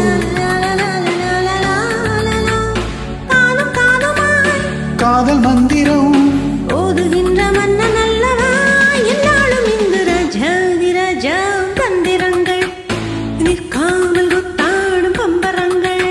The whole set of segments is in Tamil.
காலம் காலமாய் காதல் மந்திரம் ஓதுகின்ற மன்னன் அல்லவா என்னாலும் இங்கு ராஜாதி ராஜா தந்திரங்கள் நிற்காமல் குத்தாடும் பம்பரங்கள்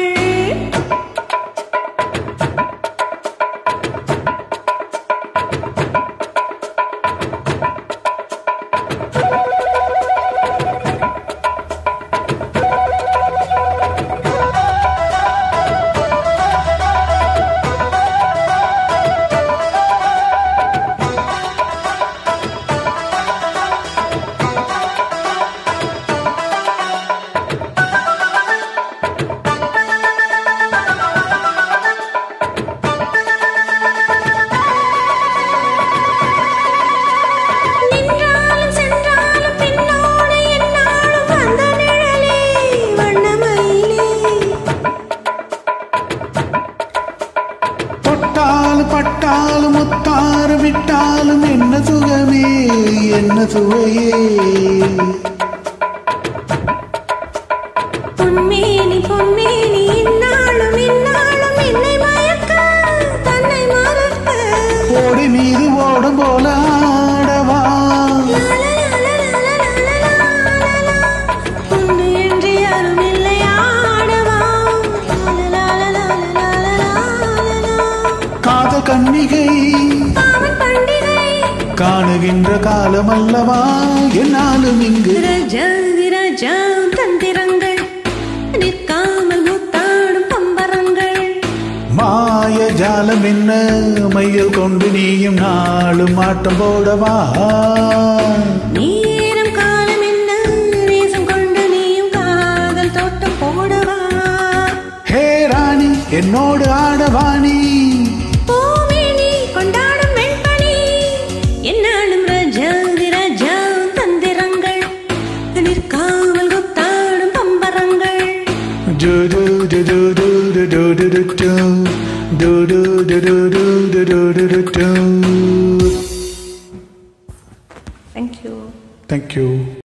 நின்றாலும் சென்றாலும் பின்னோடு என்னாலும் வந்த நிழலே வண்ணமயிலே தொட்டாலும் பட்டாலும் முத்தாறு விட்டாலும் என்ன சுகமே என்ன சுவையே பொன்மேனி பொன்மேனி இந்நாளும் இந்நாளும் என்னை மயக்க தன்னை மறக்க ஓடி மீது ஓடும் போல ஆடவா உண்டு என்று யாரும் இல்லை ஆடவா காதல் கன்னிகை காமன் பண்டிகை காணுகின்ற காலம் அல்லவா என்னாலும் இங்கு ராஜா விராஜா தந்திரங்கள் நிற்காமல் முத்தாடும் பம்பரங்கள் மாய ஜாலம் என்ன மையல் கொண்டு நீயும் நாளும் ஆட்டம் போடவா நேரம் காலம் என்ன நேசம் கொண்டு நீயும் காதல் தோட்டம் போடவா ஹே ராணி என்னோடு ஆடவாணி